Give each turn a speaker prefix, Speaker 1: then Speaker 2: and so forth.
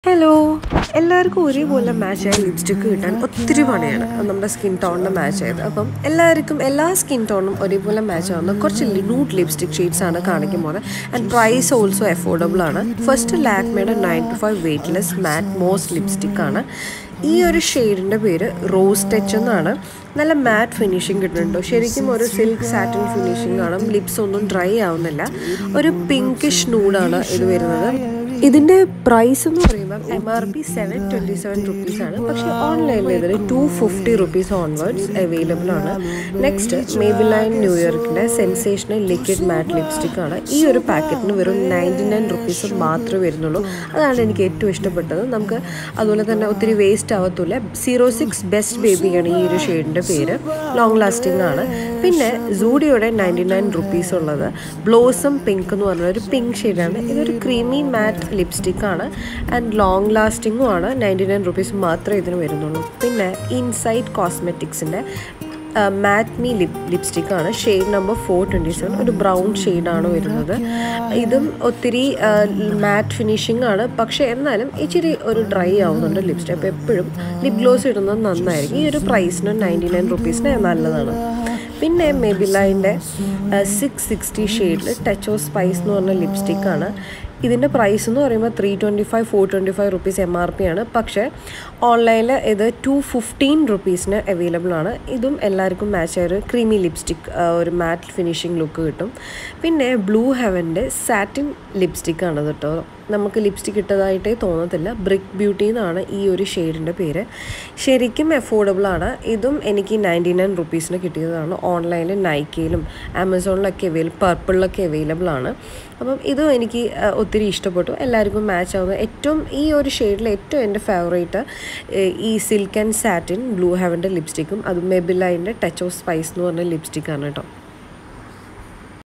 Speaker 1: hello എല്ലാവർക്കും ഒരേപോലെ മാച്ചായ lipstick കിട്ടാൻ ഒത്തിരി പണിയാണ് അത് നമ്മുടെ സ്കിൻ ടോണിന് മാച്ച് ആയത് അപ്പം എല്ലാവർക്കും എല്ലാ സ്കിൻ ടോണും ഒരേപോലെ മാച്ച് ആവുന്ന കുറച്ച് ന്യൂഡ് ലിപ്സ്റ്റിക് ഷെയ്ഡ്സ് ആണ് കാണിക്കാൻ പോകുന്നത് ആൻഡ് പ്രൈസ് ഓൾസോ അഫോർഡബിൾ ആണ് ഫസ്റ്റ് ലാക്മേയുടെ nine to five weightless matte mousse lipstick ആണ് ഈ ഒരു ഷെയ്ഡിൻ്റെ പേര് റോസ് ടച്ച് എന്നാണ് നല്ല മാറ്റ് ഫിനിഷിങ് കിട്ടുന്നുണ്ട് ശരിക്കും ഒരു സിൽക്ക് സാറ്റിൻ ഫിനിഷിംഗ് ആണ് ലിപ്സ് ഒന്നും ഡ്രൈ ആവുന്നില്ല ഒരു പിങ്കിഷ് നൂഡാണ് ഇത് വരുന്നത് ഇതിൻ്റെ പ്രൈസ് എന്ന് പറയുമ്പോൾ M R P seven twenty seven rupees ആണ് പക്ഷേ ഓൺലൈനിൽ ഇതിൽ two fifty rupees onwards available ആണ് നെക്സ്റ്റ് മേബിലൈൻ ന്യൂയോർക്കിൻ്റെ സെൻസേഷണൽ ലിക്വിഡ് മാറ്റ് ലിപ്സ്റ്റിക് ആണ് ഈ ഒരു പാക്കറ്റിന് വെറും നയൻറ്റി നയൻ റുപ്പീസ് മാത്രമേ വരുന്നുള്ളൂ അതാണ് എനിക്ക് ഏറ്റവും ഇഷ്ടപ്പെട്ടത് നമുക്ക് അതുപോലെ തന്നെ ഒത്തിരി വേസ്റ്റ് ആവത്തില്ല സീറോ സിക്സ് ബെസ്റ്റ് ബേബിയാണ് ഈ ഒരു ഷെയ്ഡിൻ്റെ പേര് ലോങ് ലാസ്റ്റിംഗ് ആണ് പിന്നെ സൂഡിയോടെ നയൻറ്റി നയൻ റുപ്പീസ് ഉള്ളത് ബ്ലോസം പിങ്ക് എന്ന് പറഞ്ഞ ഒരു പിങ്ക് ഷെയ്ഡാണ് ഇതൊരു ക്രീമി മാറ്റ് ലിപ്സ്റ്റിക് ആണ് ആൻഡ് ലോങ് ലാസ്റ്റിങ്ങും ആണ് നയൻറ്റി നയൻ റുപ്പീസ് മാത്രമേ ഇതിന് വരുന്നുള്ളൂ പിന്നെ ഇൻസൈറ്റ് കോസ്മെറ്റിക്സിൻ്റെ മാറ്റ്മി ലിപ് ലിപ്സ്റ്റിക് ആണ് shade number four twenty seven ഒരു ബ്രൗൺ ഷെയ്ഡാണ് വരുന്നത് ഇതും ഒത്തിരി മാറ്റ് ഫിനിഷിംഗ് ആണ് പക്ഷേ എന്നാലും ഇച്ചിരി ഒരു ഡ്രൈ ആവുന്നുണ്ട് ലിപ്സ്റ്റിക് അപ്പോൾ എപ്പോഴും ലിപ് ഗ്ലോസ് ഇടുന്നത് നന്നായിരിക്കും ഈ ഒരു പ്രൈസിന് നയൻറ്റി നയൻ റുപ്പീസിന് നല്ലതാണ് പിന്നെ മെബിലൈൻ്റെ സിക്സ് സിക്സ്റ്റി ഷെയ്ഡിൽ ടച്ച് ഓഫ് സ്പൈസ് എന്ന് പറഞ്ഞ ലിപ്സ്റ്റിക്കാണ് ഇതിൻ്റെ പ്രൈസ് എന്ന് പറയുമ്പോൾ three twenty five four twenty five rupees M R P ആണ് പക്ഷേ ഓൺലൈനിൽ ഇത് ടു ഫിഫ്റ്റീൻ റുപ്പീസിന് അവൈലബിൾ ആണ് ഇതും എല്ലാവർക്കും മാച്ച് ആയ ഒരു ക്രീമി ലിപ്സ്റ്റിക് ഒരു മാറ്റ് ഫിനിഷിംഗ് ലുക്ക് കിട്ടും പിന്നെ ബ്ലൂ ഹെവൻ്റെ സാറ്റിൻ ലിപ്സ്റ്റിക് ആണ് കേട്ടോ നമുക്ക് ലിപ്സ്റ്റിക് ഇട്ടതായിട്ടേ തോന്നത്തില്ല ബ്രിക്ക് ബ്യൂട്ടി എന്നാണ് ഈ ഒരു ഷെയ്ഡിൻ്റെ പേര് ശരിക്കും അഫോർഡബിൾ ആണ് ഇതും എനിക്ക് നയൻറ്റി നയൻ റുപ്പീസിന് കിട്ടിയതാണ് ഓൺലൈനിൽ നൈക്കയിലും ആമസോണിലൊക്കെ അവൈലബിൾ പർപ്പിളിലൊക്കെ അവൈലബിൾ ആണ് അപ്പം ഇതും എനിക്ക് ഒത്തിരി ഇഷ്ടപ്പെട്ടു എല്ലാവർക്കും മാച്ച് ആവുന്ന ഏറ്റവും ഈ ഒരു ഷെയ്ഡിൽ ഏറ്റവും എൻ്റെ ഫേവറേറ്റ് ഈ സിൽക്ക് ആൻഡ് സാറ്റിൻ ബ്ലൂ ഹെവൻ്റെ ലിപ്സ്റ്റിക്കും അതും മെബിലൈൻ്റെ ടച്ച് ഓഫ് സ്പൈസ് എന്ന് പറഞ്ഞ ലിപ്സ്റ്റിക്കാണ് കേട്ടോ